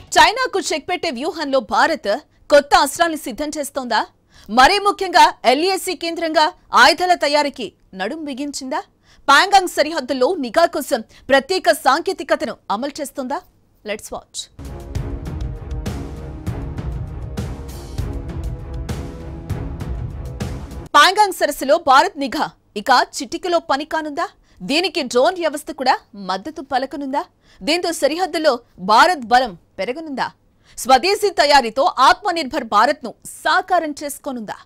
చైనాకు చెక్ పెట్టే వ్యూహంలో భారత్ కొత్త అస్త్రాల్ని సిద్ధం చేస్తోందా మరీ ముఖ్యంగా ఎల్ఏసీ కేంద్రంగా ఆయుధాల తయారీకి నడుం బిగించిందా పాంగాంగ్ సరిహద్దుల్లో నిఘా కోసం ప్రత్యేక సాంకేతికతను అమలు చేస్తోందా లెట్స్ వాచ్ పాంగాంగ్ సరస్సులో భారత్ నిఘా ఇక చిటికలో పని కానుందా దీనికి డ్రోన్ వ్యవస్థ కూడా మద్దతు పలకనుందా దీంతో సరిహద్దులో భారత్ బలం పెరగనుందా స్వదేశీ తయారీతో ఆత్మనిర్భర్ భారత్ ను సాకారం చేసుకోనుందా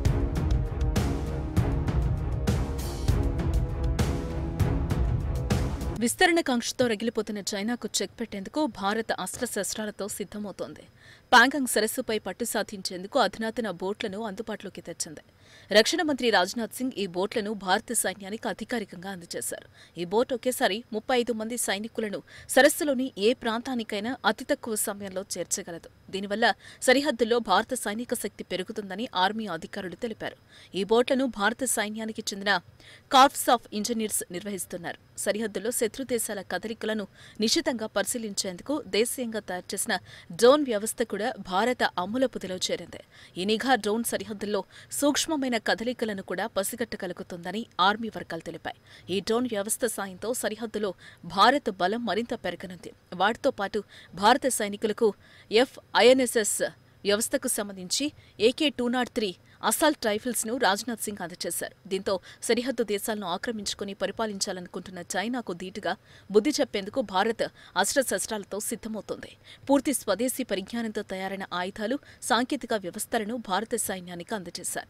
విస్తరణ కాంక్షతో రగిలిపోతున్న చైనాకు చెక్ పెట్టేందుకు భారత్ అస్త్రశస్త్రాలతో సిద్ధమవుతోంది పాంగాంగ్ సరస్సుపై పట్టు సాధించేందుకు అధునాతన బోట్లను అందుబాటులోకి తెచ్చింది రక్షణ మంత్రి రాజ్నాథ్ సింగ్ ఈ బోట్లను భారత సైన్యానికి అధికారికంగా అందజేశారు ఈ బోట్ ఒకేసారి ముప్పై ఐదు మంది సైనికులను సరస్సులోని ఏ ప్రాంతానికైనా అతి తక్కువ సమయంలో చేర్చగలదు దీనివల్ల సరిహద్దుల్లో భారత సైనిక శక్తి పెరుగుతుందని ఆర్మీ అధికారులు తెలిపారు ఈ బోట్లను భారత సైన్యానికి చెందిన కార్ప్స్ ఆఫ్ ఇంజనీర్స్ నిర్వహిస్తున్నారు సరిహద్దులో శత్రు దేశాల కదలికలను నిశితంగా పరిశీలించేందుకు దేశీయంగా తయారు చేసిన డ్రోన్ వ్యవస్థ కూడా భారత అమ్ముల పుదిలో చేరింది ఈ నిఘా డ్రోన్ సరిహద్దుల్లో సూక్ష్మమైన కదలికలను కూడా పసిగట్టగలుగుతుందని ఆర్మీ వర్గాలు తెలిపాయి ఈ డ్రోన్ వ్యవస్థ సాయంతో సరిహద్దులో భారత్ బలం మరింత పెరగనుంది వాటితో పాటు భారత సైనికులకు ఎఫ్ ఐఎన్ఎస్ఎస్ వ్యవస్థకు సంబంధించి AK two nought three assault rifles ను రాజ్నాథ్ సింగ్ అందజేశారు దీంతో సరిహద్దు దేశాలను ఆక్రమించుకుని పరిపాలించాలనుకుంటున్న చైనాకు ధీటుగా బుద్ధి చెప్పేందుకు భారత్ అస్త్రశస్త్రాలతో సిద్ధమవుతోంది పూర్తి స్వదేశీ పరిజ్ఞానంతో తయారైన ఆయుధాలు సాంకేతిక వ్యవస్థలను భారత సైన్యానికి అందజేశారు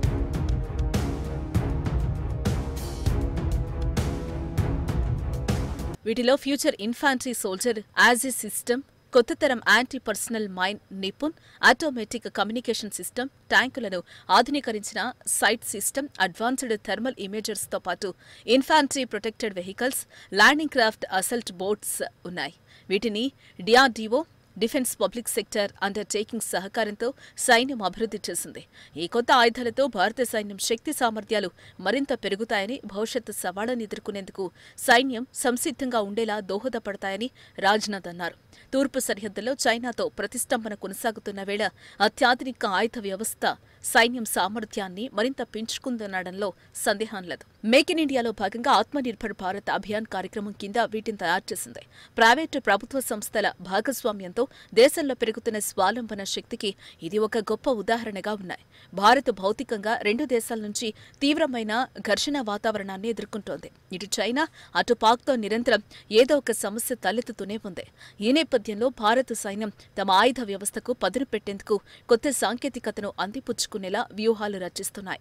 వీటిలో future infantry soldier as a system కొత్త తరం anti personnel mine Nipun automatic communication system ట్యాంకులను ఆధునీకరించిన సైట్ సిస్టమ్ అడ్వాన్స్డ్ థర్మల్ ఇమేజర్స్తో పాటు infantry protected vehicles landing craft assault boats ఉన్నాయి వీటిని DRDO defence public sector undertaking సహకారంతో సైన్యం అభివృద్ధి చేసింది ఈ కొత్త ఆయుధాలతో భారత సైన్యం శక్తి సామర్థ్యాలు మరింత పెరుగుతాయని భవిష్యత్ సవాళ్లను ఎదుర్కొనేందుకు సైన్యం సంసిద్ధంగా ఉండేలా దోహదపడతాయని రాజ్నాథ్ అన్నారు తూర్పు సరిహద్దులో చైనాతో ప్రతిష్టంభన కొనసాగుతున్న వేళ అత్యాధునిక ఆయుధ వ్యవస్థ సైన్యం సామర్థ్యాన్ని మరింత పెంచుకుందనడంలో సందేహం లేదు మేక్ ఇన్ ఇండియాలో భాగంగా ఆత్మనిర్భర్ భారత్ అభియాన్ కార్యక్రమం కింద వీటిని తయారు చేసింది ప్రైవేటు ప్రభుత్వ సంస్థల భాగస్వామ్యంతో దేశంలో పెరుగుతున్న స్వాలంబన శక్తికి ఇది ఒక గొప్ప ఉదాహరణగా ఉన్నాయి భారత్ భౌతికంగా రెండు దేశాల నుంచి తీవ్రమైన ఘర్షణ వాతావరణాన్ని ఎదుర్కొంటోంది ఇటు చైనా అటు పాక్తో నిరంతరం ఏదో ఒక సమస్య తలెత్తుతూనే ఉంది ఈ నేపథ్యంలో భారత సైన్యం తమ ఆయుధ వ్యవస్థకు పదును పెట్టేందుకు కొత్త సాంకేతికతను అందిపుచ్చుకునేలా వ్యూహాలు రచిస్తున్నాయి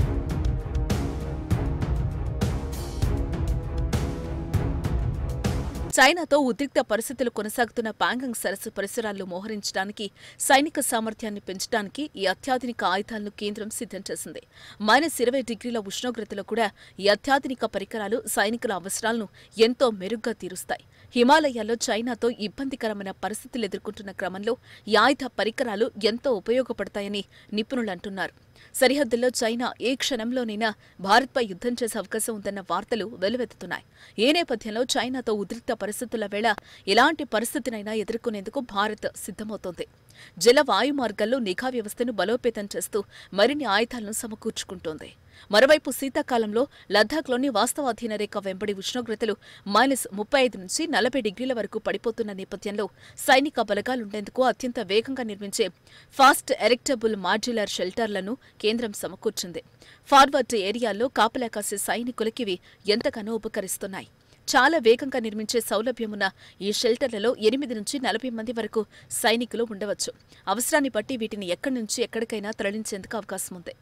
చైనాతో ఉద్రిక్త పరిస్థితులు కొనసాగుతున్న పాంగంగ్ సరస్సు పరిసరాల్లో మోహరించడానికి సైనిక సామర్థ్యాన్ని పెంచడానికి ఈ అత్యాధునిక ఆయుధాలను కేంద్రం సిద్ధం చేసింది మైనస్ ఇరవై డిగ్రీల ఉష్ణోగ్రతలో కూడా ఈ అత్యాధునిక పరికరాలు సైనికుల అవసరాలను ఎంతో మెరుగ్గా తీరుస్తాయి హిమాలయాల్లో చైనాతో ఇబ్బందికరమైన పరిస్థితులు ఎదుర్కొంటున్న క్రమంలో ఈ ఆయుధ పరికరాలు ఎంతో ఉపయోగపడతాయని నిపుణులు అంటున్నారు సరిహద్దుల్లో చైనా ఏ క్షణంలోనైనా భారత్పై యుద్ధం చేసే అవకాశం ఉందన్న వార్తలు వెలువెత్తుతున్నాయి ఈ నేపథ్యంలో చైనాతో ఉద్రిక్త పరిస్థితుల వేళ ఎలాంటి పరిస్థితినైనా ఎదుర్కొనేందుకు భారత్ సిద్ధమవుతోంది జల వాయు మార్గాల్లో నిఘా వ్యవస్థను బలోపేతం చేస్తూ మరిన్ని ఆయుధాలను సమకూర్చుకుంటోంది మరోవైపు శీతాకాలంలో లద్దాఖ్లోని వాస్తవాధీన రేఖ వెంబడి ఉష్ణోగ్రతలు మైనస్ ముప్పై ఐదు నుంచి నలభై డిగ్రీల వరకు పడిపోతున్న నేపథ్యంలో సైనిక బలగాలుండేందుకు అత్యంత వేగంగా నిర్మించే ఫాస్ట్ ఎరెక్టబుల్ మాడ్యులర్ షెల్టర్లను కేంద్రం సమకూర్చింది ఫార్వర్డ్ ఏరియాల్లో కాపలా కాసే సైనికులకివి ఎంతగానో ఉపకరిస్తున్నాయి చాలా వేగంగా నిర్మించే సౌలభ్యమున్న ఈ షెల్టర్లలో ఎనిమిది నుంచి నలభై మంది వరకు సైనికులు ఉండవచ్చు అవసరాన్ని బట్టి వీటిని ఎక్కడి నుంచి ఎక్కడికైనా తరలించేందుకు అవకాశం ఉంది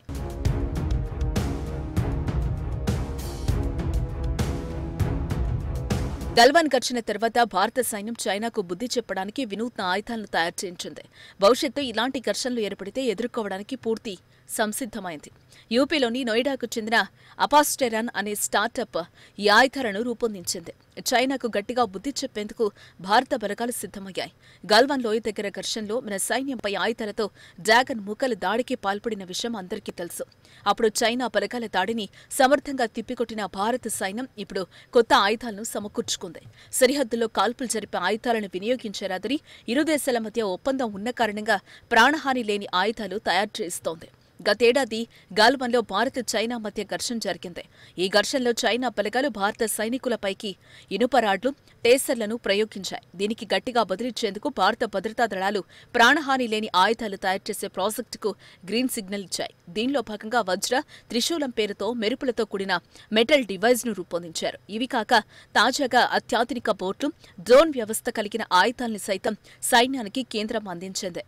గల్వాన్ ఘర్షణ తర్వాత భారత సైన్యం చైనాకు బుద్ధి చెప్పడానికి వినూత్న ఆయుధాలను తయారు చేయించింది భవిష్యత్తు ఇలాంటి ఘర్షణలు ఏర్పడితే ఎదుర్కోవడానికి పూర్తి సంసిద్ధమైంది యూపీలోని నోయిడాకు చెందిన అపాస్టెరన్ అనే స్టార్టప్ ఈ ఆయుధాలను రూపొందించింది చైనాకు గట్టిగా బుద్ధి చెప్పేందుకు భారత బలగాలు సిద్ధమయ్యాయి గల్వాన్ లోయ దగ్గర ఘర్షణలో మన సైన్యంపై ఆయుధాలతో డ్రాగన్ మూకలు దాడికి పాల్పడిన విషయం అందరికీ తెలుసు అప్పుడు చైనా బలగాల దాడిని సమర్థంగా తిప్పికొట్టిన భారత సైన్యం ఇప్పుడు కొత్త ఆయుధాలను సమకూర్చుకుంది సరిహద్దులో కాల్పులు జరిపే ఆయుధాలను వినియోగించేరాదని ఇరు దేశాల మధ్య ఒప్పందం ఉన్న కారణంగా ప్రాణహాని లేని ఆయుధాలు తయారు చేస్తోంది గతేడాది గాల్వన్లో భారత్ చైనా మధ్య ఘర్షణ జరిగింది ఈ ఘర్షణలో చైనా బలగాలు భారత సైనికులపైకి ఇనుప రాడ్లు టేసర్లను ప్రయోగించాయి దీనికి గట్టిగా బదిలిచ్చేందుకు భారత భద్రతా దళాలు ప్రాణహాని లేని ఆయుధాలు తయారు చేసే ప్రాజెక్టుకు గ్రీన్ సిగ్నల్ ఇచ్చాయి దీనిలో భాగంగా వజ్ర త్రిశూలం పేరుతో మెరుపులతో కూడిన మెటల్ డివైస్ ను రూపొందించారు ఇవి కాక తాజాగా అత్యాధునిక బోట్లు డ్రోన్ వ్యవస్థ కలిగిన ఆయుధాల్ని సైతం సైన్యానికి కేంద్రం అందించింది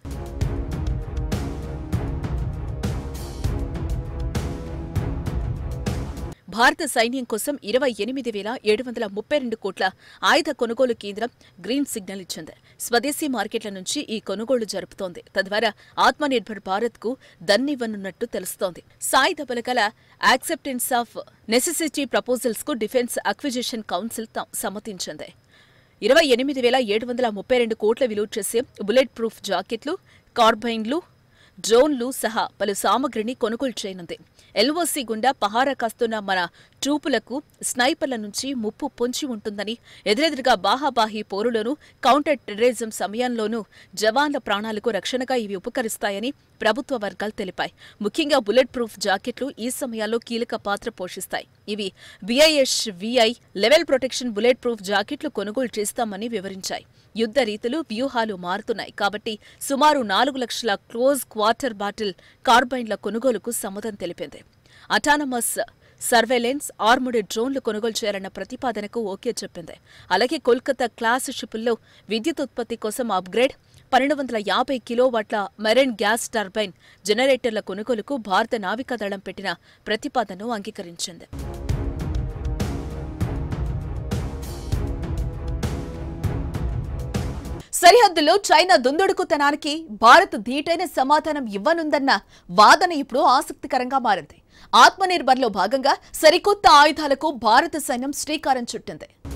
భారత సైన్యం కోసం ఇరవై ఎనిమిది వేల ఏడు వందల ముప్పై రెండు కోట్ల ఆయుధ కొనుగోలు కేంద్రం గ్రీన్ సిగ్నల్ ఇచ్చింది స్వదేశీ మార్కెట్ల నుంచి ఈ కొనుగోలు జరుపుతోంది తద్వారా ఆత్మనిర్భర్ భారత్ కు దన్నివ్వనున్నట్టు తెలుస్తోంది సాయుధ బలగాల యాక్సెప్టెన్స్ ఆఫ్ నెసెసిటీ ప్రపోజల్స్ కు డిఫెన్స్ అక్విజిషన్ కౌన్సిల్ త- సమ్మతించింది ఇరవై ఎనిమిది వేల ఏడు వందల ముప్పై రెండు కోట్ల విలువ చేసే బుల్లెట్ ప్రూఫ్ జాకెట్లు కార్బైన్లు డ్రోన్లు సహా పలు సామగ్రిని కొనుగోలు చేయనుంది ఎల్ఓసి గుండా పహారా కాస్తున్న మన ట్రూపులకు స్నైపర్ల నుంచి ముప్పు పొంచి ఉంటుందని ఎదురెదురుగా బాహాబాహీ పోరులోనూ కౌంటర్ టెర్రరిజం సమయంలోనూ జవాన్ల ప్రాణాలకు రక్షణగా ఇవి ఉపకరిస్తాయని ప్రభుత్వ వర్గాలు తెలిపాయి ముఖ్యంగా బుల్లెట్ ప్రూఫ్ జాకెట్లు ఈ సమయాల్లో కీలక పాత్ర పోషిస్తాయి ఇవి BIS VI level protection bullet proof జాకెట్లు కొనుగోలు చేస్తామని వివరించాయి యుద్ధ రీతులు వ్యూహాలు మారుతున్నాయి కాబట్టి సుమారు నాలుగు లక్షల క్లోజ్ క్వార్టర్ బాటిల్ కార్బైన్ల కొనుగోలుకు సమ్మతం తెలిపింది అటానమస్ సర్వేలెన్స్ ఆర్ముడ్ డ్రోన్లు కొనుగోలు చేయాలన్న ప్రతిపాదనకు ఓకే చెప్పింది అలాగే కోల్కతా క్లాస్ షిప్పుల్లో విద్యుత్ ఉత్పత్తి కోసం అప్గ్రేడ్ పన్నెండు వందల యాభై కిలోవాట్ల మెరైన్ గ్యాస్ టర్బైన్ జనరేటర్ల కొనుగోలుకు భారత నావికాదళం పెట్టిన ప్రతిపాదనను అంగీకరించింది సరిహద్దులో చైనా దుందుడుకుతనానికి భారత్ ధీటైన సమాధానం ఇవ్వనుందన్న వాదన ఇప్పుడు ఆసక్తికరంగా మారింది ఆత్మనిర్భర్లో భాగంగా సరికొత్త ఆయుధాలకు భారత సైన్యం శ్రీకారం చుట్టింది